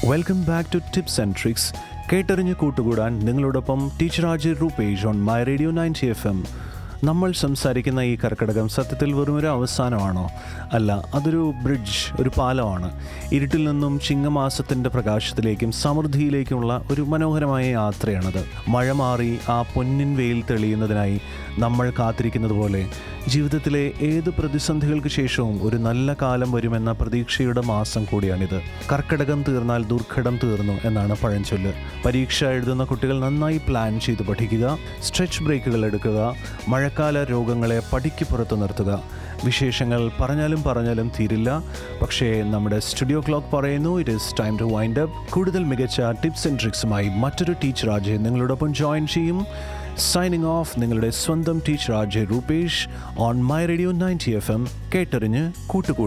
welcome back to tips and tricks കേട്ടറിഞ്ഞ് കൂട്ടുകൂടാൻ നിങ്ങളോടൊപ്പം teacher Aji Rupesh on my radio ninety F M നമ്മൾ സംസാരിക്കുന്ന ഈ കർക്കിടകം സത്യത്തിൽ വെറും ഒരു അവസാനമാണോ അല്ല അതൊരു ബ്രിഡ്ജ് ഒരു പാലമാണ് ഇരുട്ടിൽ നിന്നും ചിങ്ങമാസത്തിൻ്റെ പ്രകാശത്തിലേക്കും സമൃദ്ധിയിലേക്കുമുള്ള ഒരു മനോഹരമായ യാത്രയാണത് മഴ മാറി ആ പൊന്നിൻ വെയിൽ തെളിയുന്നതിനായി നമ്മൾ കാത്തിരിക്കുന്നത് പോലെ ജീവിതത്തിലെ ഏത് പ്രതിസന്ധികൾക്ക് ശേഷവും ഒരു നല്ല കാലം വരുമെന്ന പ്രതീക്ഷയുടെ മാസം കൂടിയാണിത് കർക്കിടകം തീർന്നാൽ ദുർഘടം തീർന്നു എന്നാണ് പഴഞ്ചൊല്ല് പരീക്ഷ എഴുതുന്ന കുട്ടികൾ നന്നായി പ്ലാൻ ചെയ്ത് പഠിക്കുക സ്ട്രെച്ച് ബ്രേക്കുകൾ എടുക്കുക മഴക്കാല രോഗങ്ങളെ പടിക്ക് പുറത്തു നിർത്തുക വിശേഷങ്ങൾ പറഞ്ഞാലും പറഞ്ഞാലും തീരില്ല പക്ഷേ നമ്മുടെ സ്റ്റുഡിയോ ക്ലോക്ക് പറയുന്നു it is time to wind up കൂടുതൽ മികച്ച ടിപ്സ് ആൻഡ് ട്രിക്സുമായി മറ്റൊരു ടീച്ചർ അജയ് നിങ്ങളോടൊപ്പം ജോയിൻ ചെയ്യും സൈനിങ് ഓഫ് നിങ്ങളുടെ സ്വന്തം teacher Ajay Rupesh on my radio ninety F M കേട്ടറിഞ്ഞ് കൂട്ടുകൂടും